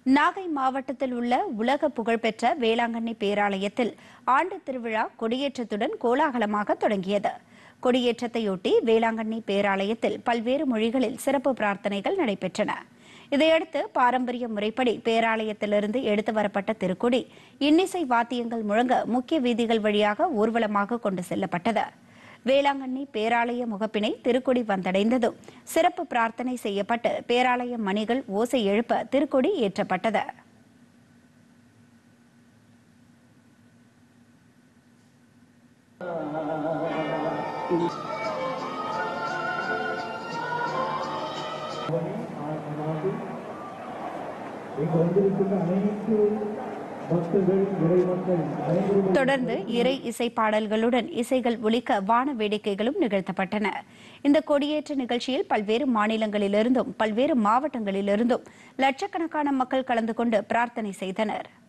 நாகை மாவட்டத்தில் உள்ள உலக புகழ்பெற்ற வேளாங்கண்ணி பேராலயத்தில் ஆண்டு திருவிழா கொடியேற்றத்துடன் கோலாகலமாக தொடங்கியது கொடியேற்றத்தையொட்டி வேளாங்கண்ணி பேராலயத்தில் பல்வேறு மொழிகளில் சிறப்பு பிரார்த்தனைகள் நடைபெற்றன இதையடுத்து பாரம்பரிய முறைப்படி பேராலயத்திலிருந்து எடுத்து வரப்பட்ட திருக்கொடி இன்னிசை வாத்தியங்கள் முழங்க முக்கிய வீதிகள் வழியாக ஊர்வலமாக கொண்டு செல்லப்பட்டது வேளாங்கண்ணி பேராலய முகப்பினை திருக்கொடி வந்தடைந்ததும் சிறப்பு பிரார்த்தனை செய்யப்பட்டு பேராலய மணிகள் ஓசை எழுப்ப திருக்கொடி ஏற்றப்பட்டது இங்கு வந்திருக்கின்ற அனைத்து பக்தர்கள் இறைமக்கள் அனைவரும் தொடர்ந்து இறை இசை பாடல்களுடன் இசைகள் ஒலிக்க வான வேடிக்கைகளும் நிகழ்த்தப்பட்டன இந்த கொடியேற்ற நிகழ்ச்சியில் பல்வேறு மாநிலங்களிலிருந்தும் பல்வேறு மாவட்டங்களிலிருந்தும் லட்சக்கணக்கான மக்கள் கலந்து கொண்டு பிரார்த்தனை செய்தனர்